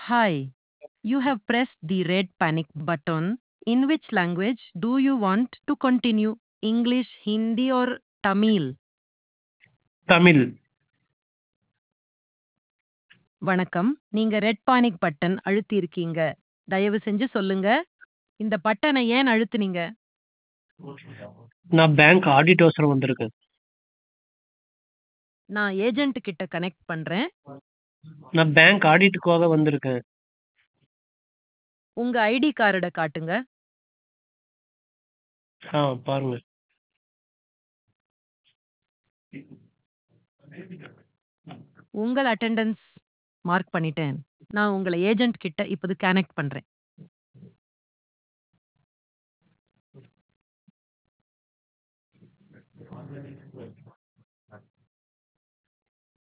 Hi. You have pressed the red panic button. In which language do you want to continue? English, Hindi, or Tamil? Tamil வணக்கம் நீங்க red panic button அழுத்தி இருக்கீங்க தயவு செஞ்சு சொல்லுங்க இந்த பட்டனை ஏன் அழுத்துனீங்க நான் பேங்க் ஆடிட் அவசரம் வந்திருக்கேன் நான் ஏஜென்ட் கிட்ட கனெக்ட் பண்றேன் நான் பேங்க் ஆடிட்டுக்காக வந்திருக்கேன் உங்க ஐடி கார்டை காட்டுங்க ஆ பாருங்க உங்கள் அட்டெண்டன்ஸ் மார்க் பண்ணிட்டேன் நான் உங்களை ஏஜென்ட் கிட்ட இப்போது கனெக்ட் பண்றேன்